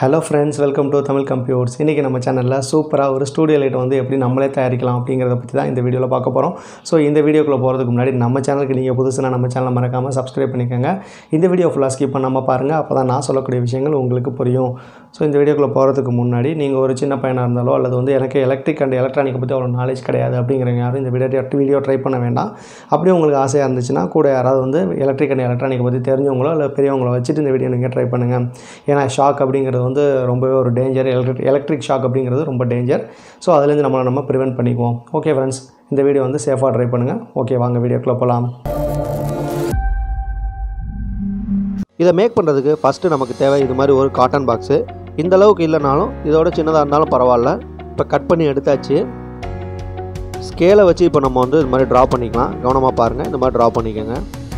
hello friends welcome to Tamil computers இன்றைக்கி நம்ம சேனலில் சூப்பராக ஒரு ஸ்டூடியோ லைட் வந்து எப்படி நம்மளே தயாரிக்கலாம் அப்படிங்கிறத பற்றி தான் இந்த வீடியோவில் பார்க்க போகிறோம் ஸோ இந்த வீடியோக்குள்ளே போகிறதுக்கு முன்னாடி நம்ம சேனலுக்கு நீங்கள் புதுசுனா நம்ம சேனலை மறக்காமல் சப்ஸ்கிரைப் பண்ணிக்கோங்க இந்த வீடியோ ஃபுல்லாக ஸ்கிப் பண்ணாமல் பாருங்கள் அப்போ தான் நான் சொல்லக்கூடிய விஷயங்கள் உங்களுக்கு புரியும் ஸோ இந்த வீடியோக்குள்ளே போகிறதுக்கு முன்னாடி நீங்கள் ஒரு சின்ன பையனாக இருந்தாலோ அல்லது வந்து எனக்கு எலக்ட்ரிக் அண்ட் எலக்ட்ரானிக்கை பற்றி அவ்வளோ நாலேஜ் கிடையாது அப்படிங்கிறவங்க யாரும் இந்த வீடியோ வீடியோ ட்ரை பண்ண வேண்டாம் அப்படியே உங்களுக்கு ஆசையாக இருந்துச்சுன்னா கூட யாராவது வந்து எலக்ட்ரிக் அண்ட் எலக்ட்ரானிக்கை பற்றி தெரிஞ்சவங்களோ இல்லை பெரியவங்களோ வச்சுட்டு இந்த வீடியோ நீங்கள் ட்ரை பண்ணுங்கள் ஏன்னா ஷாக் அப்படிங்கிறது வந்து ரொம்பவே ஒரு டேஞ்சர் எலக்ட்ரிக் எலக்ட்ரிக் ஷாக் அப்படிங்கிறது ரொம்ப டேஞ்சர் ஸோ அதுலேருந்து நம்மளை நம்ம ப்ரிவென்ட் பண்ணிக்குவோம் ஓகே ஃப்ரெண்ட்ஸ் இந்த வீடியோ வந்து சேஃபாக ட்ரை பண்ணுங்கள் ஓகே வாங்க வீடியோக்குள்ளே போகலாம் இதை மேக் பண்ணுறதுக்கு ஃபஸ்ட்டு நமக்கு தேவை இது மாதிரி ஒரு காட்டன் பாக்ஸு இந்த அளவுக்கு இல்லைனாலும் இதோட சின்னதாக இருந்தாலும் பரவாயில்ல இப்போ கட் பண்ணி எடுத்தாச்சு ஸ்கேலை வச்சு இப்போ நம்ம வந்து இது மாதிரி ட்ரா பண்ணிக்கலாம் கவனமாக பாருங்கள் இந்த மாதிரி ட்ரா பண்ணிக்கோங்க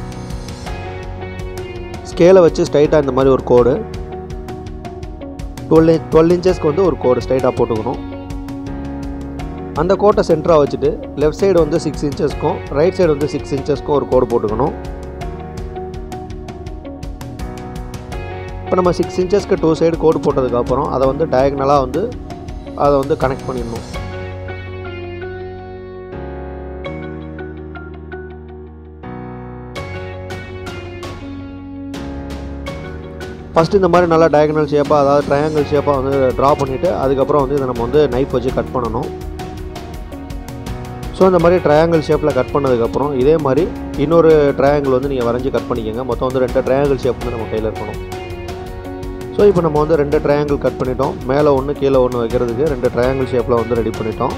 ஸ்கேலை வச்சு ஸ்ட்ரைட்டாக இந்த மாதிரி ஒரு கோடு டுவெல் டுவெல் இன்ச்சஸ்க்கு வந்து ஒரு கோடு ஸ்ட்ரைட்டாக போட்டுக்கணும் அந்த கோட்டை சென்டராக வச்சுட்டு லெஃப்ட் சைடு வந்து சிக்ஸ் இன்ச்சஸ்க்கும் ரைட் சைடு வந்து சிக்ஸ் இன்ச்சஸ்க்கும் ஒரு கோடு போட்டுக்கணும் இப்போ நம்ம சிக்ஸ் இன்ச்சஸ்க்கு டூ சைடு கோடு போட்டதுக்கப்புறம் அதை வந்து டயக்னலாக வந்து அதை வந்து கனெக்ட் பண்ணிடணும் ஃபஸ்ட்டு இந்த மாதிரி நல்லா டயகனல் ஷேப்பாக அதாவது ட்ரையாங்கிள் ஷேப்பாக வந்து ட்ரா பண்ணிவிட்டு அதுக்கப்புறம் வந்து இதை நம்ம வந்து நைஃப் வச்சு கட் பண்ணணும் ஸோ இந்த மாதிரி ட்ரையாங்கிள் ஷேப்பில் கட் பண்ணதுக்கப்புறம் இதே மாதிரி இன்னொரு ட்ரையாங்கிள் வந்து நீங்கள் வரைஞ்சி கட் பண்ணிக்கோங்க மொத்தம் வந்து ரெண்டு ட்ரையாங்கிள் ஷேப் வந்து நம்ம கையில் இருக்கணும் ஸோ இப்போ நம்ம வந்து ரெண்டு ட்ரையாங்கிள் கட் பண்ணிட்டோம் மேலே ஒன்று கீழே ஒன்று வைக்கிறதுக்கு ரெண்டு ட்ரையாங்கிள் ஷேப்பில் வந்து ரெடி பண்ணிட்டோம்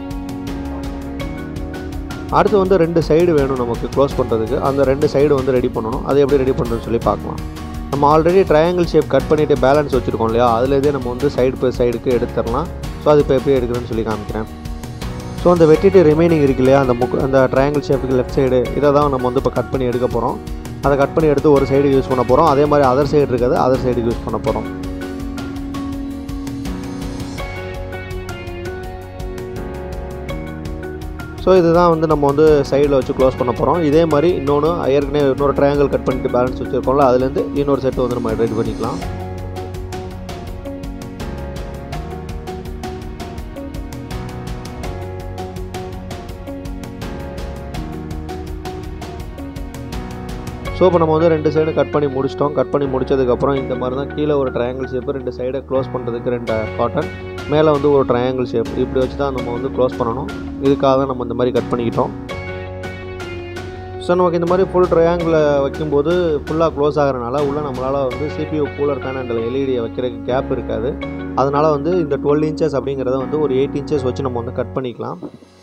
அடுத்து வந்து ரெண்டு சைடு வேணும் நமக்கு க்ளோஸ் பண்ணுறதுக்கு அந்த ரெண்டு சைடு வந்து ரெடி பண்ணணும் அதை எப்படி ரெடி பண்ணுறதுன்னு சொல்லி பார்க்கலாம் நம்ம ஆல்ரெடி ட்ரையாங்கிள் ஷேப் கட் பண்ணிவிட்டு பேலன்ஸ் வச்சுருக்கோம் இல்லையா அதுலேருந்தே நம்ம வந்து சைடு பை சைடுக்கு எடுத்துடலாம் ஸோ அது இப்போ எப்படி எடுக்கிறேன்னு சொல்லி காமிக்கிறேன் ஸோ அந்த வெட்டிட்டு ரிமைனிங் இருக்கு இல்லையா அந்த முக் அந்த ட்ரையாங்கிள் ஷேப்புக்கு லெஃப்ட் சைடு இதை தான் நம்ம வந்து இப்போ கட் பண்ணி எடுக்க போகிறோம் அதை கட் பண்ணி எடுத்து ஒரு சைடு யூஸ் பண்ண போகிறோம் அதே மாதிரி அதர் சைடு இருக்கிறது அதர் சைடு யூஸ் பண்ண போகிறோம் ஸோ இதுதான் வந்து நம்ம வந்து சைடில் வச்சு க்ளோஸ் பண்ண போகிறோம் இதே மாதிரி இன்னொன்று ஏற்கனவே இன்னொரு ட்ரையாங்கிள் கட் பண்ணிட்டு பேலன்ஸ் வச்சுருக்கோம்ல அதுலேருந்து இன்னொரு செட்டு வந்து நம்ம ரெடி பண்ணிக்கலாம் ஸோ இப்போ நம்ம வந்து ரெண்டு சைடு கட் பண்ணி முடிச்சிட்டோம் கட் பண்ணி முடிச்சதுக்கப்புறம் இந்த மாதிரி தான் கீழே ஒரு ட்ரையாங்கிள் ஷேப்பு ரெண்டு சைடை க்ளோஸ் பண்ணுறதுக்கு ரெண்டு காட்டன் மேலே வந்து ஒரு ட்ரையாங்கிள் ஷேப் இப்படி வச்சு தான் நம்ம வந்து க்ளோஸ் பண்ணணும் இதுக்காக தான் நம்ம இந்த மாதிரி கட் பண்ணிக்கிட்டோம் ஸோ நமக்கு இந்த மாதிரி ஃபுல் ட்ரையாங்கிளை வைக்கும்போது ஃபுல்லாக க்ளோஸ் ஆகிறனால உள்ளே நம்மளால் வந்து சிபியூ கூலர் ஃபேன் அண்ட் எல்இடியை வைக்கிறதுக்கு கேப் இருக்காது அதனால் வந்து இந்த டுவெல் இன்ச்சஸ் அப்படிங்கிறத வந்து ஒரு எயிட் இன்ச்சஸ் வச்சு நம்ம வந்து கட் பண்ணிக்கலாம்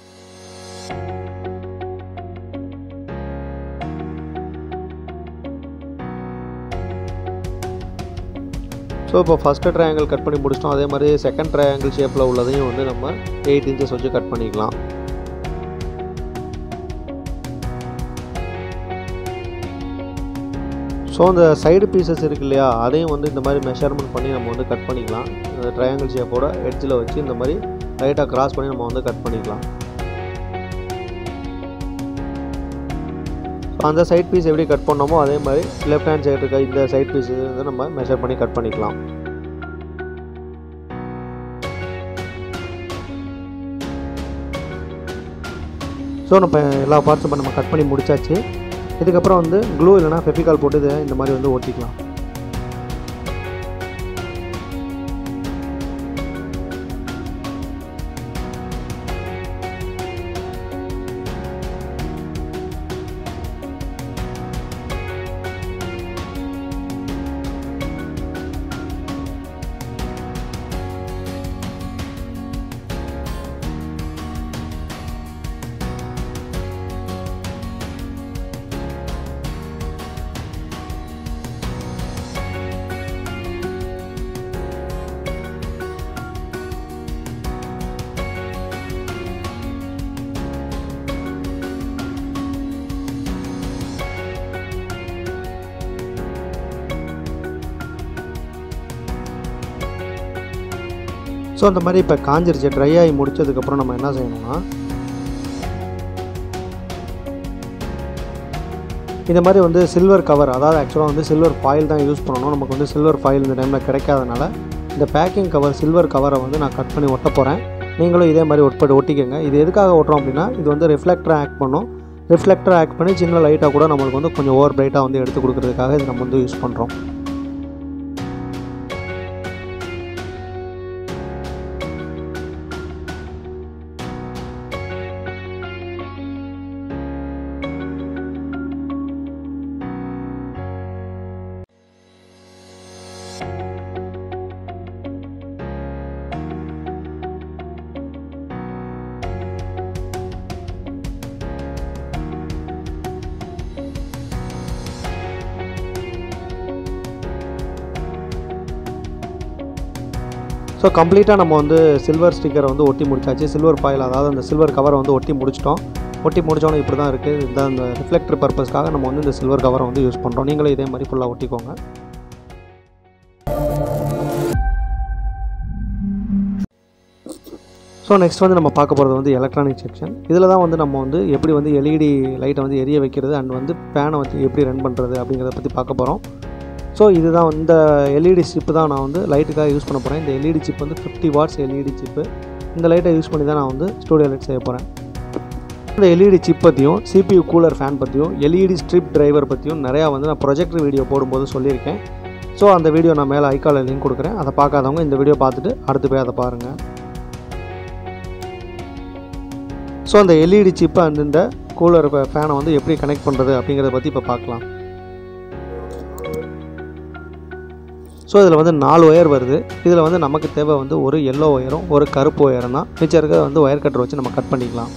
ஸோ இப்போ ஃபஸ்ட்டு ட்ரையாங்கிள் கட் பண்ணி முடிச்சிட்டோம் அதே மாதிரி செகண்ட் ட்ரையாங்கிள் ஷேப்பில் உள்ளதையும் வந்து நம்ம எயிட் இன்ச்சஸ் வச்சு கட் பண்ணிக்கலாம் ஸோ அந்த சைடு பீசஸ் இருக்கு இல்லையா அதையும் வந்து இந்த மாதிரி மெஷர்மெண்ட் பண்ணி நம்ம வந்து கட் பண்ணிக்கலாம் அந்த ட்ரையாங்கிள் ஷேப்போட எட்ஜில் வச்சு இந்த மாதிரி லைட்டாக கிராஸ் பண்ணி நம்ம வந்து கட் பண்ணிக்கலாம் ஸோ அந்த சைட் பீஸ் எப்படி கட் பண்ணோமோ அதே மாதிரி லெஃப்ட் ஹேண்ட் சைடு இருக்க இந்த சைட் பீஸ் வந்து நம்ம மெஷர் பண்ணி கட் பண்ணிக்கலாம் ஸோ நம்ம எல்லா பார்ட்ஸும் நம்ம கட் பண்ணி முடிச்சாச்சு இதுக்கப்புறம் வந்து க்ளூ இல்லைனா ஃபெஃபிகால் போட்டு இதை இந்த மாதிரி வந்து ஒட்டிக்கலாம் ஸோ அந்த மாதிரி இப்போ காஞ்சிருச்சு ட்ரை ஆகி முடிச்சதுக்கப்புறம் நம்ம என்ன செய்யணும்னா இந்த மாதிரி வந்து சில்வர் கவர் அதாவது ஆக்சுவலாக வந்து சில்வர் ஃபாயில் தான் யூஸ் பண்ணணும் நமக்கு வந்து சில்வர் ஃபாயில் இந்த டைமில் கிடைக்காதனால இந்த பேக்கிங் கவர் சில்வர் கவரை வந்து நான் கட் பண்ணி ஒட்ட போகிறேன் நீங்களும் இதே மாதிரி ஒட்பட்டு ஒட்டிக்கோங்க இது எதுக்காக ஒட்டுறோம் அப்படின்னா இது வந்து ரிஃப்ளெக்டரை ஆக்ட் பண்ணும் ரிஃப்ளெக்டரை ஆக்ட் பண்ணி சின்ன லைட்டாக கூட நம்மளுக்கு வந்து கொஞ்சம் ஓவர் பிரைட்டாக வந்து எடுத்து கொடுக்கறதுக்காக இது நம்ம வந்து யூஸ் பண்ணுறோம் ஸோ கம்ப்ளீட்டாக நம்ம வந்து சில்வர் ஸ்டிக்கரை வந்து ஒட்டி முடிச்சாச்சு சில்வர் பாயில் அதாவது அந்த சில்வர் கவரை வந்து ஒட்டி முடிச்சிட்டோம் ஒட்டி முடிச்சோன்னே இப்படி தான் இருக்குது இந்த அந்த ரிஃப்ளெக்டர் பர்பஸ்க்காக நம்ம வந்து இந்த சில்வர் கவரை வந்து யூஸ் பண்ணுறோம் நீங்களும் இதே மாதிரி ஃபுல்லாக ஒட்டிக்கோங்க ஸோ நெக்ஸ்ட் வந்து நம்ம பார்க்க போகிறது வந்து எலக்ட்ரானிக் செக்ஷன் இதில் தான் வந்து நம்ம வந்து எப்படி வந்து எல்இடி லைட்டை வந்து எரிய வைக்கிறது அண்ட் வந்து ஃபேனை வந்து எப்படி ரன் பண்ணுறது அப்படிங்கிறத பற்றி பார்க்க போகிறோம் ஸோ இதுதான் இந்த எல்இடி சிப்பு தான் நான் வந்து லைட்டுக்காக யூஸ் பண்ண போகிறேன் இந்த எல்இடி சிப் வந்து ஃபிஃப்டி வாட்ஸ் எல்இடி சிப்பு இந்த லைட்டை யூஸ் பண்ணி தான் நான் வந்து ஸ்டூடியோ லைட் செய்ய போகிறேன் இந்த எல்இடி சிப் பற்றியும் சிபியூ கூலர் ஃபேன் பற்றியும் எல்இடி ஸ்ட்ரிப் டிரைவர் பற்றியும் நிறையா வந்து நான் ப்ரொஜெக்டர் வீடியோ போடும்போது சொல்லியிருக்கேன் ஸோ அந்த வீடியோ நான் மேலே ஐக்காலில் லிங்க் கொடுக்குறேன் அதை பார்க்காதவங்க இந்த வீடியோ பார்த்துட்டு அடுத்து போய் அதை பாருங்கள் ஸோ அந்த எல்இடி சிப்பை அந்த இந்த கூலர் ஃபேனை வந்து எப்படி கனெக்ட் பண்ணுறது அப்படிங்கிறத பற்றி இப்போ பார்க்கலாம் ஸோ இதில் வந்து நாலு ஒயர் வருது இதில் வந்து நமக்கு தேவை வந்து ஒரு எல்லோ ஒயரும் ஒரு கருப்பு ஒயரும் தான் மிச்சம் இருக்க வந்து ஒயர் கட்டர் வச்சு நம்ம கட் பண்ணிக்கலாம்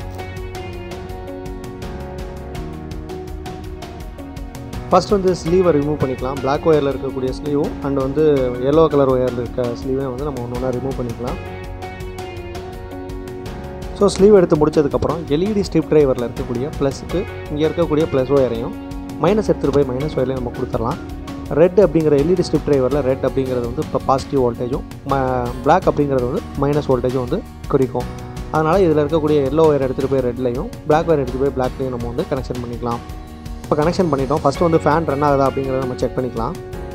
ஃபஸ்ட் வந்து ஸ்லீவை ரிமூவ் பண்ணிக்கலாம் பிளாக் ஒயரில் இருக்கக்கூடிய ஸ்லீவும் அண்ட் வந்து எல்லோ கலர் ஒயரில் இருக்க ஸ்லீவையும் வந்து நம்ம ஒன்று ஒன்றா ரிமூவ் பண்ணிக்கலாம் ஸோ ஸ்லீவ் எடுத்து முடிச்சதுக்கப்புறம் எல்இடி ஸ்ட்ரிப் டிரைவரில் இருக்கக்கூடிய ப்ளஸுக்கு இங்கே இருக்கக்கூடிய ப்ளஸ் ஒயரையும் மைனஸ் எடுத்துகிட்டு போய் மைனஸ் ஒயர்லையும் நம்ம கொடுத்துடலாம் ரெட் அப்படிங்கிற எல்இடி ஸ்ட்ரிப் டிரைவரில் ரெட் அப்படிங்கிறது வந்து இப்போ பாசிட்டிவ் வோல்டேஜும் ம பிளாக் அப்படிங்கிறது வந்து மைனஸ் வோல்டேஜும் வந்து குறிக்கும் அதனால் இதில் இருக்கக்கூடிய எல்லோ ஒயர் எடுத்துகிட்டு போய் ரெட்லையும் பிளாக் ஒயர் எடுத்துகிட்டு போய் பிளாக்லையும் நம்ம வந்து கனெக்ஷன் பண்ணிக்கலாம் இப்போ கனெக்ஷன் பண்ணிட்டோம் ஃபஸ்ட்டு வந்து ஃபேன் ரன் ஆகுதா அப்படிங்கிறத நம்ம செக் பண்ணிக்கலாம்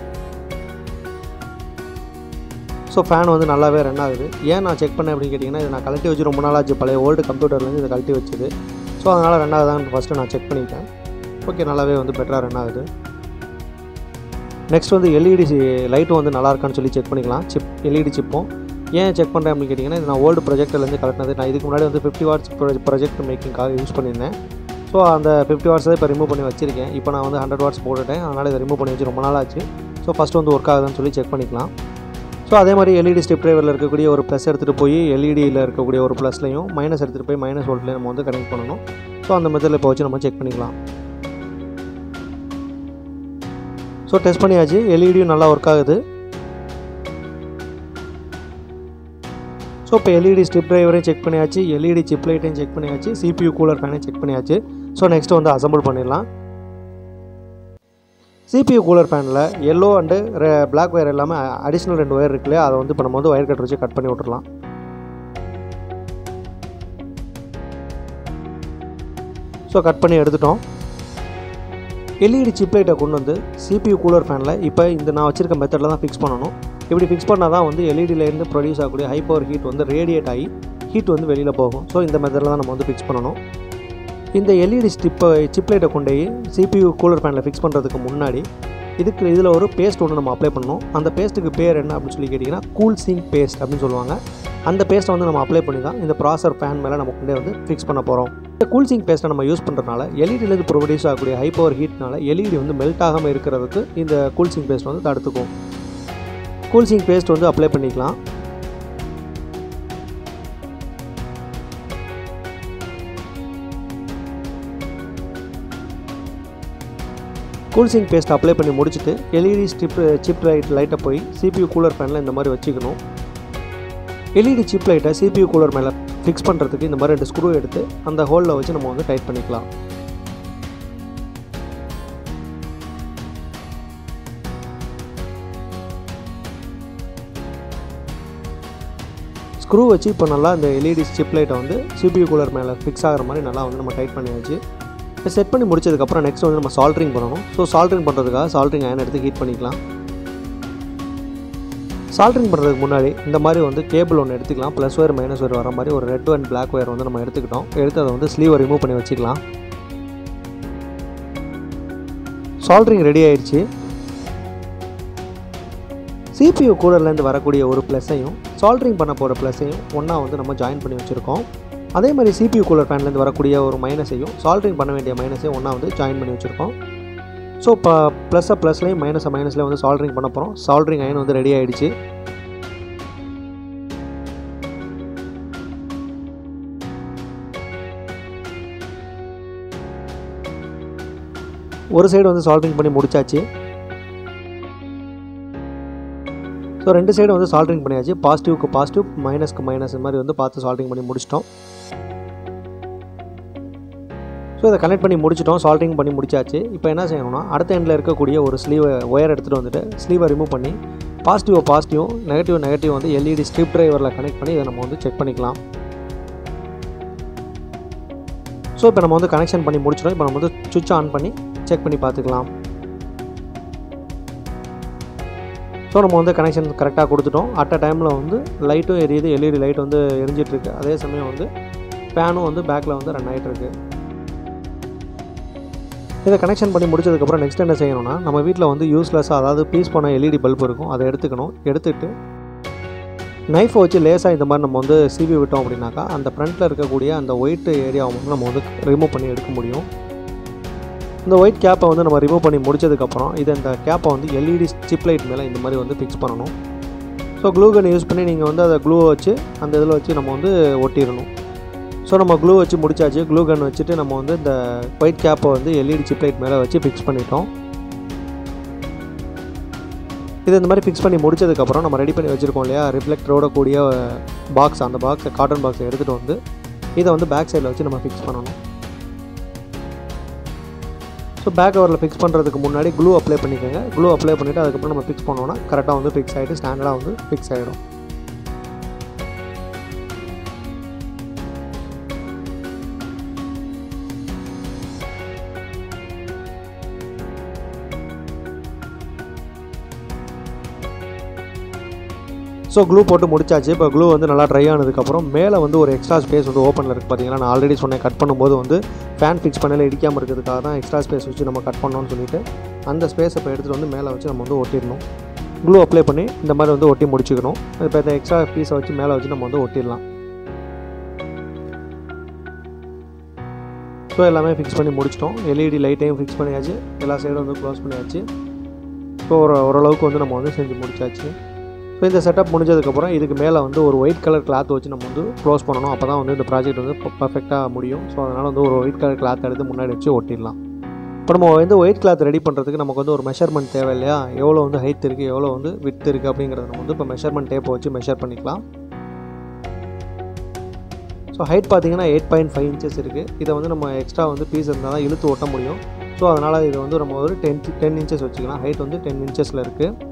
ஸோ ஃபேன் வந்து நல்லாவே ரன் ஆகுது ஏன் நான் செக் பண்ணேன் அப்படின்னு கேட்டிங்கன்னா இதை நான் கழட்டி வச்சு ரொம்ப நாளாச்சு பழைய ஓல்டு கம்ப்யூட்டர்லேருந்து இதை கழட்டி வச்சுது ஸோ அதனால் ரன் ஆகுதான்னு ஃபஸ்ட்டு நான் செக் பண்ணிட்டேன் ஓகே நல்லாவே வந்து பெட்டராக ரன் ஆகுது நெக்ஸ்ட் வந்து எல்இடி லைட்டும் வந்து நல்லா இருக்கான்னு சொல்லி செக் பண்ணிக்கலாம் சிப் எல்இடி சிப்பும் ஏன் செக் பண்ணுறேன் அப்படின்னு கேட்டிங்கன்னா இது நான் ஓல்டு ப்ரொஜெக்டர்லேருந்து கலட்டினது நான் இதுக்கு முன்னாடி வந்து ஃபிஃப்டி வாட்ஸ் ப்ரொஜெக்ட் மேக்கிங்காக யூஸ் பண்ணியிருந்தேன் ஸோ அந்த ஃபிஃப்டி வாட்ஸ் தான் இப்போ ரிமூவ் பண்ணி வச்சிருக்கேன் இப்போ நான் வந்து ஹண்ட்ரட் வாட்ஸ் போட்டுட்டேன் அதனால் இதை ரிமூவ் பண்ணி வச்சு ரொம்ப நாள் ஆச்சு ஸோ ஃபஸ்ட்டு வந்து ஒர்க் ஆகுதுன்னு சொல்லி செக் பண்ணிக்கலாம் ஸோ அதே மாதிரி எல்இடி ஸ்டெப் டிரைவரில் இருக்கக்கூடிய ஒரு ப்ளஸ் எடுத்துகிட்டு போய் எல்இடியில் இருக்கக்கூடிய ஒரு ப்ளஸ்லையும் மைனஸ் எடுத்துகிட்டு போய் மைனஸ் வோல்ட்லையும் நம்ம வந்து கனெக்ட் பண்ணணும் ஸோ அந்த மெத்தடில் இப்போ வச்சு நம்ம செக் பண்ணிக்கலாம் ஸோ டெஸ்ட் பண்ணியாச்சு எல்இடியும் நல்லா ஒர்க் ஆகுது ஸோ இப்போ எல்இடி ஸ்ட்ரிப் டிரைவரையும் செக் பண்ணியாச்சு எல்இடி சிப் லைட்டையும் செக் பண்ணியாச்சு சிபியூ கூலர் ஃபேனையும் செக் பண்ணியாச்சு ஸோ நெக்ஸ்ட் வந்து அசம்பிள் பண்ணிடலாம் சிபியூ கூலர் ஃபேனில் எல்லோ அண்டு பிளாக் ஒயர் எல்லாமே அடிஷ்னல் ரெண்டு ஒயர் இருக்கு இல்லையா அதை வந்து இப்போ நம்ம வந்து ஒயர் கட்டர் வச்சு கட் பண்ணி விட்டுறலாம் ஸோ கட் பண்ணி எடுத்துட்டோம் எல்இடி சிப் லைட்டை கொண்டு வந்து சிபியூ கூலர் ஃபேனில் இப்போ இந்த நான் வச்சிருக்க மெத்தடில் தான் ஃபிக்ஸ் பண்ணணும் இப்படி ஃபிக்ஸ் பண்ணால் தான் வந்து எல்இடியிலேருந்து ப்ரொடியூஸ் ஆகக்கூடிய ஹை பவர் ஹீட் வந்து ரேடியேட் ஆகி ஹீட் வந்து வெளியில் போகும் ஸோ இந்த மெத்தடில் தான் நம்ம வந்து ஃபிக்ஸ் பண்ணணும் இந்த எல்இடி ஸ்டிப்பை சிப் லைட்டை கொண்டு போய் சிபியூ கூலர் ஃபேனில் ஃபிக்ஸ் பண்ணுறதுக்கு முன்னாடி இதுக்கு இதில் ஒரு பேஸ்ட் ஒன்று நம்ம அப்ளை பண்ணணும் அந்த பேஸ்ட்டுக்கு பேர் என்ன அப்படின்னு சொல்லி கேட்டிங்கன்னா கூல் சிங் பேஸ்ட் அப்படின்னு சொல்லுவாங்க அந்த பேஸ்ட்டை வந்து நம்ம அப்ளை பண்ணி தான் இந்த ப்ராசர் ஃபேன் மேலே நம்ம கொண்டே வந்து ஃபிக்ஸ் பண்ண போகிறோம் இந்த கூல் சிங் பேஸ்ட்டை நம்ம யூஸ் பண்ணுறதுனால எல்இடிலேருந்து ப்ரொடியூஸ் ஆகக்கூடிய ஹை பவர் ஹீட்னால எல்இடி வந்து மெல்ட் ஆகாமல் இருக்கிறதுக்கு இந்த கூல் சிங் பேஸ்ட் வந்து தடுத்துக்கும் கூல் சிங் பேஸ்ட் வந்து அப்ளை பண்ணிக்கலாம் கூல்சிங் பேஸ்ட் அப்ளை பண்ணி முடிச்சுட்டு எல்இடி ஸ்டிப் சிப் லைட் லைட்டை போய் சிபியூ கூலர் ஃபேனில் இந்த மாதிரி வச்சுக்கணும் எல்இடி சிப் லைட்டை சிபியூ கூலர் மேலே ஃபிக்ஸ் பண்ணுறதுக்கு இந்த மாதிரி ரெண்டு ஸ்க்ரூ எடுத்து அந்த ஹோலில் வச்சு நம்ம வந்து டைட் பண்ணிக்கலாம் ஸ்க்ரூ வச்சு இப்போ நல்லா இந்த எல்இடி சிப் லைட்டை வந்து சிபியூ கூலர் மேலே ஃபிக்ஸ் ஆகிற மாதிரி நல்லா வந்து நம்ம டைட் பண்ணியாச்சு இப்போ செட் பண்ணி முடிச்சதுக்கப்புறம் நெக்ஸ்ட் வந்து நம்ம சால்ட்ரிங் பண்ணணும் ஸோ சால்ட்ரிங் பண்ணுறதுக்காக சால்ட்ரிங் அயன் எடுத்து ஹீட் பண்ணிக்கலாம் சால்ட்ரிங் பண்ணுறதுக்கு முன்னாடி இந்த மாதிரி வந்து கேபிள் ஒன்று எடுத்துக்கலாம் ப்ளஸ் ஒயர் மைனஸ் ஒயர் வர மாதிரி ஒரு ரெட் அண்ட் பிளாக் ஒயர் வந்து நம்ம எடுத்துக்கிட்டோம் எடுத்து அதை வந்து ஸ்லீவை ரிமூவ் பண்ணி வச்சுக்கலாம் சால்ட்ரிங் ரெடி ஆயிடுச்சு சிபியூ கூலர்லேருந்து வரக்கூடிய ஒரு ப்ளஸ்ஸையும் சால்ட்ரிங் பண்ண போகிற ப்ளஸ்ஸையும் ஒன்றா வந்து நம்ம ஜாயின் பண்ணி வச்சுருக்கோம் அதே மாதிரி சிபியூ கூலர் ஃபேன்லேருந்து வரக்கூடிய ஒரு மைனஸையும் சால்ட்ரிங் பண்ண வேண்டிய மைனஸையும் ஒன்றா வந்து ஜாயின் பண்ணி வச்சுருக்கோம் ஸோ இப்போ ப்ளஸ்ஸை ப்ளஸ்லையும் மைனஸை மைனஸ்லையும் வந்து சால்ட்ரிங் பண்ண போகிறோம் சால்ட்ரிங் அயன் வந்து ரெடி ஆகிடுச்சு ஒரு சைடு வந்து சால்ட்ரிங் பண்ணி முடிச்சாச்சு ஸோ ரெண்டு சைடு வந்து சால்ட்ரிங் பண்ணியாச்சு பாசிட்டிவ்க்கு பாசிட்டிவ் மைனஸ்க்கு மைனஸ் இந்த மாதிரி வந்து பார்த்து சால்ட்ரிங் பண்ணி முடிச்சிட்டோம் ஸோ இதை கனெக்ட் பண்ணி முடிச்சிட்டோம் சால்ட்ரிங் பண்ணி முடிச்சாச்சு இப்போ என்ன செய்யணும்னா அடுத்த எண்டில் இருக்கக்கூடிய ஒரு ஸ்லீவை ஒயர் எடுத்துகிட்டு வந்துட்டு ஸ்லீவை ரிமூவ் பண்ணி பாசிட்டிவ் பாசிட்டிவ் நெகட்டிவ் நெகட்டிவ் வந்து எல்இடி ஸ்ட்ரிப் டிரைவரில் கனெக்ட் பண்ணி இதை நம்ம வந்து செக் பண்ணிக்கலாம் ஸோ இப்போ நம்ம வந்து கனெக்ஷன் பண்ணி முடிச்சிட்டோம் இப்போ நம்ம வந்து சுவிட்ச் ஆன் பண்ணி செக் பண்ணி பார்த்துக்கலாம் ஸோ நம்ம வந்து கனெக்ஷன் கரெக்டாக கொடுத்துட்டோம் அட் அ டைமில் வந்து லைட்டும் எரியுது எல்இடி லைட் வந்து எரிஞ்சிட்ருக்கு அதே சமயம் வந்து ஃபேனும் வந்து பேக்கில் வந்து ரன் ஆகிட்டுருக்கு இதை கனெக்ஷன் பண்ணி முடிச்சதுக்கப்புறம் நெக்ஸ்ட் என்ன செய்யணும்னா நம்ம வீட்டில் வந்து யூஸ்லெஸ்ஸாக அதாவது பீஸ் பண்ண எல்இடி பல்ப் இருக்கும் அதை எடுத்துக்கணும் எடுத்துட்டு நைஃபை வச்சு லேசாக இந்த மாதிரி நம்ம வந்து சீவி விட்டோம் அப்படின்னாக்கா அந்த ஃப்ரண்ட்டில் இருக்கக்கூடிய அந்த ஒயிட் ஏரியாவை வந்து நம்ம வந்து ரிமூவ் பண்ணி எடுக்க முடியும் இந்த ஒயிட் கேப்பை வந்து நம்ம ரிமூவ் பண்ணி முடிச்சதுக்கப்புறம் இதை இந்த கேப்பை வந்து எல்இடி ஸ்டிப் லைட் மேலே இந்த மாதிரி வந்து ஃபிக்ஸ் பண்ணணும் ஸோ க்ளூ கன் யூஸ் பண்ணி நீங்கள் வந்து அதை க்ளூவை வச்சு அந்த இதில் வச்சு நம்ம வந்து ஒட்டிடணும் ஸோ நம்ம க்ளூ வச்சு முடிச்சாச்சு க்ளூ கன் வச்சுட்டு நம்ம வந்து இந்த ஒயிட் கேப்பை வந்து எல்இடி சிப் லைட் மேலே வச்சு ஃபிக்ஸ் பண்ணிட்டோம் இது இந்த மாதிரி ஃபிக்ஸ் பண்ணி முடிச்சதுக்கப்புறம் நம்ம ரெடி பண்ணி வச்சுருக்கோம் இல்லையா ரிஃப்ளெக்டரோட கூடிய பாக்ஸ் அந்த பாக்ஸை காட்டன் பாக்ஸை எடுத்துகிட்டு வந்து இதை வந்து பேக் சைடில் வச்சு நம்ம ஃபிக்ஸ் பண்ணணும் ஸோ பேக் கவரில் ஃபிக்ஸ் பண்ணுறதுக்கு முன்னாடி க்ளூ அப்ளை பண்ணிக்கோங்க க்ளூ அப்ளை பண்ணிவிட்டு அதுக்கப்புறம் நம்ம ஃபிக்ஸ் பண்ணோன்னா கரெக்டாக வந்து ஃபிக்ஸ் ஆகிட்டு ஸ்டாண்டர்டாக வந்து ஃபிக்ஸ் ஆகிடும் ஸோ க்ளூ போட்டு முடிச்சாச்சு இப்போ க்ளூ வந்து நல்லா ட்ரை ஆனதுக்கப்புறம் மேலே வந்து ஒரு எக்ஸ்ட்ரா ஸ்பேஸ் வந்து ஓப்பனில் இருக்குது பார்த்தீங்கன்னா நான் ஆல்ரெடி சொன்னேன் கட் பண்ணும்போது வந்து ஃபேன் ஃபிக்ஸ் பண்ணல இடிக்காமல் இருக்கிறதுக்காக தான் எக்ஸ்ட்ரா ஸ்பேஸ் வச்சு நம்ம கட் பண்ணோம்னு சொல்லிட்டு அந்த ஸ்பேஸ் இப்போ எடுத்துகிட்டு வந்து மேலே வச்சு நம்ம வந்து ஒட்டிடணும் க்ளூ அப்ளை பண்ணி இந்த மாதிரி வந்து ஒட்டி முடிச்சுக்கணும் இப்போ இந்த எக்ஸ்ட்ரா பீஸை வச்சு மேலே வச்சு நம்ம வந்து ஒட்டிடலாம் ஸோ எல்லாமே ஃபிக்ஸ் பண்ணி முடிச்சிட்டோம் எல்இடி லைட்டையும் ஃபிக்ஸ் பண்ணியாச்சு எல்லா சைடும் வந்து க்ளோஸ் பண்ணியாச்சு ஸோ ஒரு ஓரளவுக்கு வந்து நம்ம வந்து செஞ்சு முடிச்சாச்சு ஸோ இந்த செட்டப் முடிஞ்சதுக்கப்புறம் இதுக்கு மேலே வந்து ஒரு ஒயிட் கலர் கிளாத் வச்சு நம்ம வந்து க்ளோஸ் பண்ணணும் அப்போ தான் வந்து இந்த ப்ராஜெக்ட் வந்து பர்ஃபெக்டாக முடியும் ஸோ அதனால் வந்து ஒரு ஒயிட் கலர் கிளாத் எடுத்து முன்னாடி வச்சு ஒட்டிடலாம் இப்போ நம்ம வந்து ஒயிட் கிளாத் ரெடி பண்ணுறதுக்கு நமக்கு வந்து ஒரு மெஷர்மெண்ட் தேவை இல்லையா எவ்வளோ வந்து ஹைட் இருக்குது எவ்வளோ வந்து வித் இருக்குது அப்படிங்கிறத நம்ம வந்து இப்போ மெஷர்மெண்ட் டேப்பை வச்சு மெஷர் பண்ணிக்கலாம் ஸோ ஹைட் பார்த்தீங்கன்னா எயிட் பாயிண்ட் ஃபைவ் இன்ச்சஸ் இருக்குது இதை வந்து நம்ம எக்ஸ்ட்ரா வந்து பீஸ் இருந்தால் தான் இழுத்து ஒட்ட முடியும் ஸோ அதனால் இது வந்து நம்ம ஒரு டென் டென் இன்ச்சஸ் வச்சுக்கலாம் ஹைட் வந்து டென் இன்ச்சஸில் இருக்குது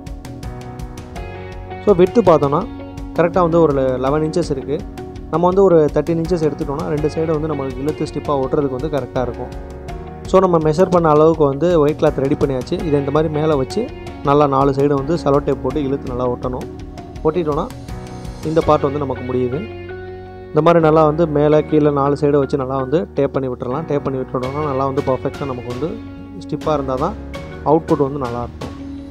ஸோ விட்டு பார்த்தோன்னா கரெக்டாக வந்து ஒரு லெவன் இன்ச்சஸ் இருக்குது நம்ம வந்து ஒரு தேர்ட்டின் இன்ச்சஸ் எடுத்துட்டோம்னா ரெண்டு சைடு வந்து நம்மளுக்கு இழுத்து ஸ்டிப்பாக ஒட்டுறதுக்கு வந்து கரெக்டாக இருக்கும் ஸோ நம்ம மெஷர் பண்ண அளவுக்கு வந்து ஒயிட் கிளாத் ரெடி பண்ணியாச்சு இதை இந்த மாதிரி மேலே வச்சு நல்லா நாலு சைடு வந்து செலோ டேப் போட்டு இழுத்து நல்லா ஒட்டணும் ஒட்டிட்டோன்னா இந்த பார்ட் வந்து நமக்கு முடியுது இந்த மாதிரி நல்லா வந்து மேலே கீழே நாலு சைடு வச்சு நல்லா வந்து டேப் பண்ணி விட்டுறலாம் டேப் பண்ணி விட்டுட்டோம்னா நல்லா வந்து பர்ஃபெக்டாக நமக்கு வந்து ஸ்டிப்பாக இருந்தால் தான் அவுட்புட் வந்து நல்லாயிருக்கும்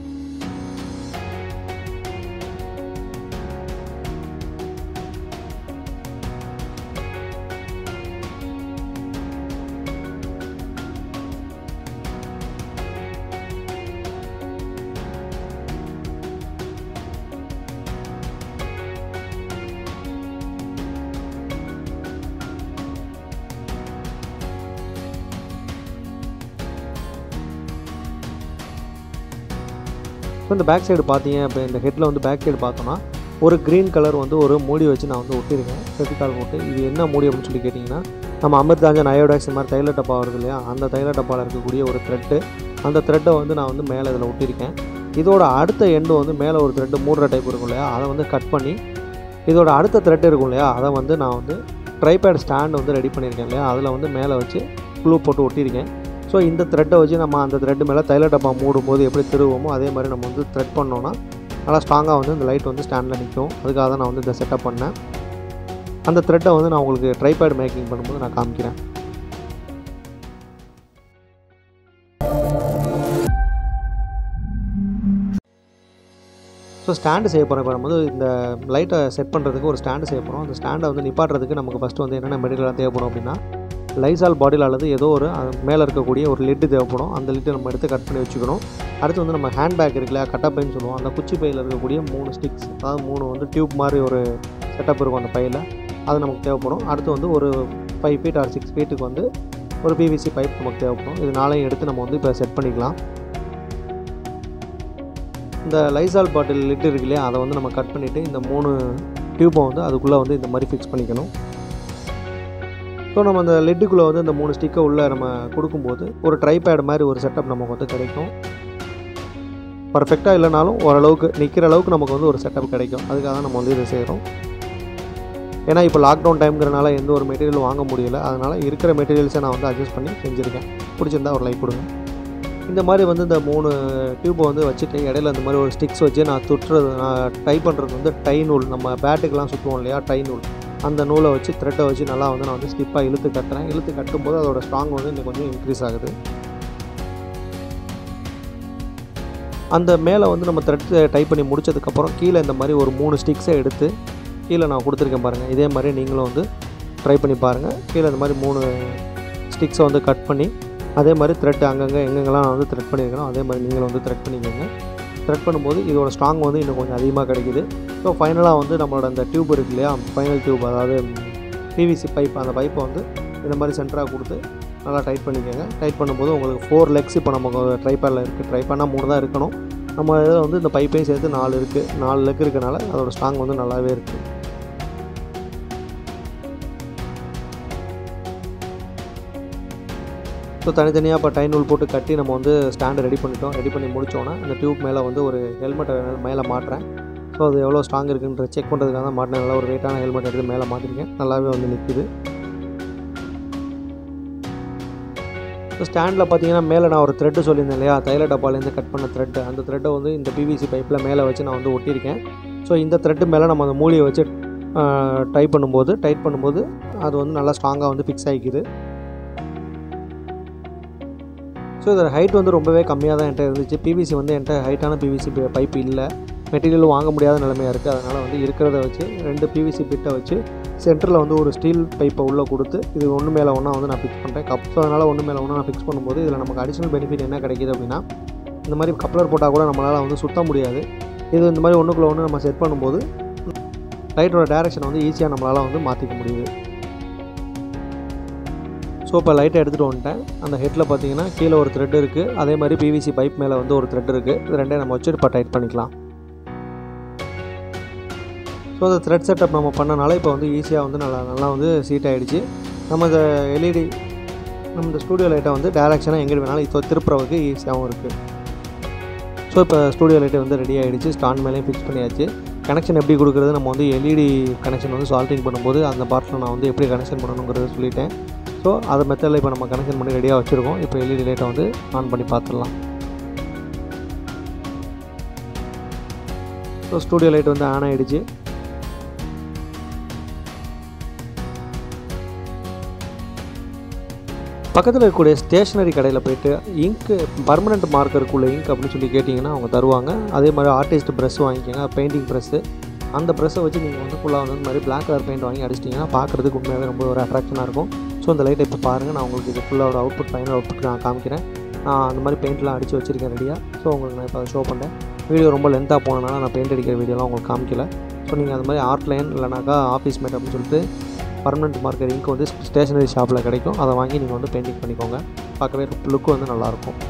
இப்போ இந்த பேக் சைடு பார்த்தீங்க இப்போ இந்த ஹெட்டில் வந்து பேக் சைடு பார்த்தோன்னா ஒரு க்ரீன் கலர் வந்து ஒரு மூடி வச்சு நான் வந்து ஒட்டியிருக்கேன் ஃபெவிகால் போட்டு இது என்ன மூடி அப்படின்னு சொல்லி கேட்டிங்கன்னா நம்ம அமிர்தாஞ்சன் அயோடாக்ஸ் இந்த மாதிரி தைல டப்பா வருது இல்லையா அந்த தைல டப்பாவில் இருக்கக்கூடிய ஒரு த்ரெட்டு அந்த த்ரெட்டை வந்து நான் வந்து மேலே இதில் ஒட்டியிருக்கேன் இதோட அடுத்த எண்டு வந்து மேலே ஒரு த்ரெட்டு மூடுற டைப் இருக்கும் இல்லையா அதை வந்து கட் பண்ணி இதோட அடுத்த த்ரெட் இருக்கும் இல்லையா அதை வந்து நான் வந்து ட்ரைபேட் ஸ்டாண்ட் வந்து ரெடி பண்ணியிருக்கேன் இல்லையா அதில் வந்து மேலே வச்சு க்ளூ போட்டு ஒட்டியிருக்கேன் ஸோ இந்த த்ரெட்டை வச்சு நம்ம அந்த த்ரெட் மேலே தைல டப்பா மூடும்போது எப்படி திருவோமோ அதே மாதிரி நம்ம வந்து த்ரெட் பண்ணோன்னா நல்லா ஸ்ட்ராங்காக வந்து இந்த லைட் வந்து ஸ்டாண்டில் நிற்கும் அதுக்காக தான் நான் வந்து இதை செட்டப் பண்ணேன் அந்த த்ரெட்டை வந்து நான் உங்களுக்கு ட்ரைபேட் மேக்கிங் பண்ணும்போது நான் காமிக்கிறேன் ஸோ ஸ்டாண்டு செய்ய போகிறோம் இப்போ நம்ம வந்து இந்த லைட்டை செட் பண்ணுறதுக்கு ஒரு ஸ்டாண்டு செய்ய போகிறோம் அந்த ஸ்டாண்டை வந்து நிப்பாட்டுறதுக்கு நமக்கு ஃபஸ்ட்டு வந்து என்னென்ன மெட்டீரியல் தேவைப்படும் அப்படின்னா லைசால் பாட்டில் அல்லது ஏதோ ஒரு அது மேலே இருக்கக்கூடிய ஒரு லிட்டு தேவைப்படும் அந்த லிட்டை நம்ம எடுத்து கட் பண்ணி வச்சுக்கணும் அடுத்து வந்து நம்ம ஹேண்ட் பேக் இருக்குல்ல கட்டப்பைன்னு சொல்லுவோம் அந்த குச்சி பையில் இருக்கக்கூடிய மூணு ஸ்டிக்ஸ் அதாவது மூணு வந்து டியூப் மாதிரி ஒரு செட்டப் இருக்கும் அந்த பையில் அது நமக்கு தேவைப்படும் அடுத்து வந்து ஒரு ஃபைவ் ஃபீட் ஆர் சிக்ஸ் ஃபீட்டுக்கு வந்து ஒரு பிவிசி பைப் நமக்கு தேவைப்படும் இது நாளையும் எடுத்து நம்ம வந்து இப்போ செட் பண்ணிக்கலாம் இந்த லைசால் பாட்டில் லிட் இருக்கு இல்லையா அதை வந்து நம்ம கட் பண்ணிவிட்டு இந்த மூணு டியூப்பை வந்து அதுக்குள்ளே வந்து இந்த மாதிரி ஃபிக்ஸ் பண்ணிக்கணும் ஸோ நம்ம அந்த லிட்டுக்குள்ளே வந்து இந்த மூணு ஸ்டிக்கை உள்ளே நம்ம கொடுக்கும்போது ஒரு ட்ரைபேட் மாதிரி ஒரு செட்டப் நமக்கு வந்து கிடைக்கும் பர்ஃபெக்டாக இல்லைனாலும் ஓரளவுக்கு நிற்கிற அளவுக்கு நமக்கு வந்து ஒரு செட்டப் கிடைக்கும் அதுக்காக தான் நம்ம வந்து இதை செய்கிறோம் ஏன்னா இப்போ லாக்டவுன் டைம்ங்கிறனால எந்த ஒரு மெட்டீரியலும் வாங்க முடியல அதனால் இருக்கிற மெட்டீரியல்ஸை நான் வந்து அட்ஜஸ்ட் பண்ணி செஞ்சுருக்கேன் பிடிச்சிருந்தா ஒரு லைக் கொடுங்க இந்த மாதிரி வந்து இந்த மூணு டியூப்பை வந்து வச்சுட்டு இடையில இந்த மாதிரி ஒரு ஸ்டிக்ஸ் வச்சு நான் துட்டுறது நான் டை பண்ணுறது வந்து டை நூல் நம்ம பேட்டுக்கெலாம் சுற்றுவோம் இல்லையா டை நூல் அந்த நூலை வச்சு த்ரெட்டை வச்சு நல்லா வந்து நான் வந்து ஸ்டிப்பாக இழுத்து கட்டுறேன் இழுத்து கட்டும்போது அதோட ஸ்ட்ராங் வந்து இன்னும் கொஞ்சம் இன்க்ரீஸ் ஆகுது அந்த மேலே வந்து நம்ம த்ரெட் டைப் பண்ணி முடிச்சதுக்கப்புறம் கீழே இந்த மாதிரி ஒரு மூணு ஸ்டிக்ஸை எடுத்து கீழே நான் கொடுத்துருக்கேன் பாருங்கள் இதே மாதிரி நீங்களும் வந்து ட்ரை பண்ணி பாருங்கள் கீழே இந்த மாதிரி மூணு ஸ்டிக்ஸை வந்து கட் பண்ணி அதே மாதிரி த்ரெட் அங்கங்கே எங்கெங்கெல்லாம் நான் வந்து த்ரெட் பண்ணியிருக்கணும் அதே மாதிரி நீங்களும் வந்து த்ரெட் பண்ணிக்கோங்க த்ரெட் பண்ணும்போது இதோட ஸ்ட்ராங் வந்து இன்னும் கொஞ்சம் அதிகமாக கிடைக்குது ஸோ ஃபைனலாக வந்து நம்மளோட அந்த டியூப் இருக்கு இல்லையா ஃபைனல் டியூப் அதாவது பிவிசி பைப் அந்த பைப்பை வந்து இந்த மாதிரி சென்டராக கொடுத்து நல்லா டைட் பண்ணிக்கோங்க டைட் பண்ணும்போது உங்களுக்கு ஃபோர் லெக்ஸ் இப்போ நமக்கு ட்ரைப்பேரில் இருக்குது ட்ரை பண்ணால் மூணு தான் இருக்கணும் நம்ம இதில் வந்து இந்த பைப்பையும் சேர்த்து நாலு இருக்குது நாலு லெக் இருக்கனால அதோட ஸ்ட்ராங் வந்து நல்லாவே இருக்குது ஸோ தனித்தனியாக இப்போ டைன் நூல் போட்டு கட்டி நம்ம வந்து ஸ்டாண்டு ரெடி பண்ணிட்டோம் ரெடி பண்ணி முடித்தோன்னா அந்த டியூப் மேலே வந்து ஒரு ஹெல்மெட்டை மேலே மாட்டுறேன் ஸோ அது எவ்வளோ ஸ்ட்ராங் இருக்குன்ற செக் பண்ணுறதுக்காக தான் மாட்டினேன் நல்லா ஒரு வெயிட்டான ஹெல்மெட் எடுத்து மேலே மாட்டிருக்கேன் நல்லாவே வந்து நிற்குது ஸோ ஸ்டாண்டில் பார்த்தீங்கன்னா மேலே நான் ஒரு த்ரெட்டு சொல்லியிருந்தேன் இல்லையா தைல டப்பாலேருந்து கட் பண்ண த்ரெட்டு அந்த த்ரெட்டை வந்து இந்த பிவிசி பைப்பில் மேலே வச்சு நான் வந்து ஒட்டியிருக்கேன் ஸோ இந்த த்ரெட்டு மேலே நம்ம அந்த மூலியை வச்சு டைப் பண்ணும்போது டைட் பண்ணும்போது அது வந்து நல்லா ஸ்ட்ராங்காக வந்து ஃபிக்ஸ் ஆகிக்குது ஸோ இதோட ஹைட் வந்து ரொம்பவே கம்மியாக தான் என்கிட்ட இருந்துச்சு பிவிசி வந்து என்கிட்ட ஹைட்டான பிவிசி பைப் இல்லை மெட்டீரியல் வாங்க முடியாத நிலைமையாக இருக்குது அதனால் வந்து இருக்கிறத வச்சு ரெண்டு பிவிசி பிட்டை வச்சு சென்டரில் வந்து ஒரு ஸ்டீல் பைப்பை உள்ளே கொடுத்து இது ஒன்று மேலே ஒன்றா வந்து நான் ஃபிக்ஸ் பண்ணுறேன் கப் ஸோ அதனால் ஒன்று மேலே ஒன்றா நான் ஃபிக்ஸ் பண்ணும்போது இதில் நமக்கு அடிஷனல் பெனிஃபிட் என்ன கிடைக்கிது அப்படின்னா இந்த மாதிரி கப்ளர் போட்டால் கூட நம்மளால் வந்து சுத்த முடியாது இது இந்த மாதிரி ஒன்றுக்குள்ளே ஒன்று நம்ம செட் பண்ணும்போது லைட்டோட டேரெக்ஷனை வந்து ஈஸியாக நம்மளால் வந்து மாற்றிக்க முடியுது ஸோ இப்போ லைட்டை எடுத்துகிட்டு வந்துட்டேன் அந்த ஹெட்டில் பார்த்தீங்கன்னா கீழே ஒரு த்ரெட் இருக்குது அதே மாதிரி பிவிசி பைப் மேலே வந்து ஒரு த்ரெட் இருக்குது இது ரெண்டையும் நம்ம வச்சு இப்போ டைட் பண்ணிக்கலாம் ஸோ அந்த த்ரெட் செட்டப் நம்ம பண்ணனால இப்போ வந்து ஈஸியாக வந்து நல்லா நல்லா வந்து சீட் ஆகிடுச்சு நம்ம இந்த எல்இடி நம்ம இந்த ஸ்டூடியோ லைட்டை வந்து டேரெக்ஷனாக எங்கே வேணாலும் இப்போ திருப்புறவுக்கு ஈஸியாகவும் இருக்குது ஸோ இப்போ ஸ்டூடியோ லைட்டு வந்து ரெடி ஆகிடுச்சு ஸ்டாண்ட் மேலேயும் ஃபிக்ஸ் பண்ணியாச்சு கனெக்ஷன் எப்படி கொடுக்குறது நம்ம வந்து எல்இடி கனெக்ஷன் வந்து சால்ட்டிங் பண்ணும்போது அந்த பார்ட்டில் நான் வந்து எப்படி கனெக்ஷன் பண்ணணுங்கிறத சொல்லிட்டேன் ஸோ அதை மெத்தடில் இப்போ நம்ம கனெக்ஷன் பண்ணி ரெடியாக வச்சுருக்கோம் இப்போ எல்இடி லைட்டை வந்து ஆன் பண்ணி பார்த்துடலாம் ஸோ ஸ்டூடியோ லைட் வந்து ஆன் ஆகிடுச்சு பக்கத்தில் இருக்கக்கூடிய ஸ்டேஷ்னரி கடையில் போயிட்டு இங்க்கு பர்மனெண்ட் மார்க்கருக்குள்ள இங்க் அப்படின்னு சொல்லி கேட்டிங்கன்னா அவங்க தருவாங்க அதே மாதிரி ஆர்டிஸ்ட் ப்ரெஷ் வாங்கிக்கோங்க பெயிண்டிங் ப்ரெஸ்ஸு அந்த ப்ரெஸ்ஸை வச்சு நீங்கள் வந்து ஃபுல்லாக வந்து இந்த மாதிரி பிளாக் கலர் பெயிண்ட் வாங்கி அடிச்சிட்டிங்கன்னா பார்க்குறதுக்கு உண்மையாகவே ரொம்ப ஒரு அட்ராக்ஷனாக இருக்கும் ஸோ இந்த லைட்டை இப்போ பாருங்கள் நான் உங்களுக்கு இது ஃபுல்லாக அவுட்புட் ஃபைனல் அவுட்புட் நான் காமிக்கிறேன் நான் அந்த மாதிரி பெயிண்ட்லாம் அடித்து வச்சிருக்கேன் ரெடியாக ஸோ உங்களுக்கு நான் இப்போ அதை ஷோ பண்ணேன் வீடியோ ரொம்ப லென்த்தாக போனனால நான் பெயிண்ட் அடிக்கிற வீடியோலாம் உங்களுக்கு காமிக்கல ஸோ நீங்கள் அந்த மாதிரி ஆர்ட் லைன் இல்லைனாக்கா ஆஃபீஸ் மேட் அப்படின்னு சொல்லிட்டு பர்மனெண்ட் மார்க்கர் இங்க் வந்து ஸ்டேஷனரி ஷாப்பில் கிடைக்கும் அதை வாங்கி நீங்கள் வந்து பெயிண்டிங் பண்ணிக்கோங்க பார்க்கவே லுக்கு வந்து நல்லாயிருக்கும்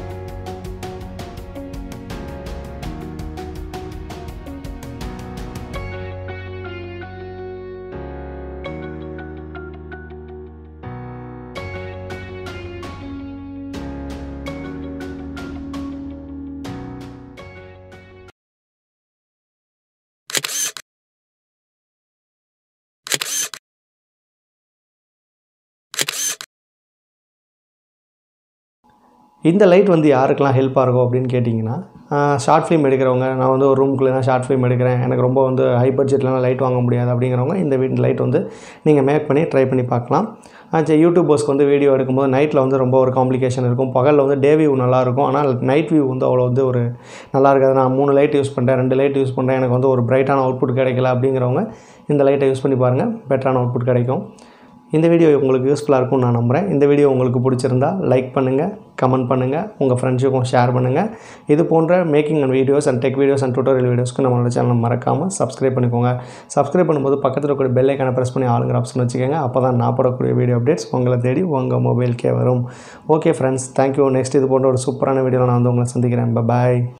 இந்த லைட் வந்து யாருக்கெல்லாம் ஹெல்ப்பாக இருக்கும் அப்படின்னு கேட்டிங்கன்னா ஷார்ட் ஃபிலிம் எடுக்கிறவங்க நான் வந்து ஒரு ரூம்குள்ளே தான் ஷார்ட் ஃபிலிம் எடுக்கிறேன் எனக்கு ரொம்ப வந்து ஹை பட்ஜெட்லாம் லைட் வாங்க முடியாது அப்படிங்கிறவங்க இந்த வீட்டு லைட் வந்து நீங்கள் மேக் பண்ணி ட்ரை பண்ணி பார்க்கலாம் சரி யூடியூபர்ஸ்க்கு வந்து வீடியோ எடுக்கும்போது நைட்டில் வந்து ரொம்ப ஒரு காம்ப்ளிகேஷன் இருக்கும் பகலில் வந்து டே வியூ நல்லாயிருக்கும் ஆனால் நைட் வியூ வந்து அவ்வளோ வந்து ஒரு நல்லா இருக்காது நான் மூணு லைட் யூஸ் பண்ணுறேன் ரெண்டு லைட் யூஸ் பண்ணுறேன் எனக்கு வந்து ஒரு பிரைட்டான அவுட்புட் கிடைக்கல அப்படிங்கிறவங்க இந்த லைட்டை யூஸ் பண்ணி பாருங்கள் பெட்டரான அவுட்புட் கிடைக்கும் இந்த வீடியோ உங்களுக்கு யூஸ்ஃபுல்லாக இருக்கும்னு நான் நம்புகிறேன் இந்த வீடியோ உங்களுக்கு பிடிச்சிருந்தா லைக் பண்ணுங்கள் கமெண்ட் பண்ணுங்கள் உங்கள் ஃப்ரெண்ட்ஸுக்கும் ஷேர் பண்ணுங்கள் இது போன்ற making and videos and tech videos and tutorial வீடியோஸ்க்கு நம்மளோட சேனல் மறக்காமல் சப்ஸ்கிரைப் பண்ணிக்கோங்க சப்ஸ்கிரைப் பண்ணும்போது பக்கத்தில் இருக்கிற பெல் ஐக்கானை ப்ரெஸ் பண்ணி ஆளுங்கிற ஆப்ஷன் வச்சுக்கோங்க அப்போ தான் நான் போடக்கூடிய வீடியோ அப்டேட்ஸ் உங்களை தேடி உங்கள் மொபைல்கே வரும் ஓகே ஃப்ரெண்ட்ஸ் தேங்க்யூ நெக்ஸ்ட் இது போன்ற ஒரு சூப்பரான வீடியோவில் நான் வந்து உங்களை சந்திக்கிறேன் பாய்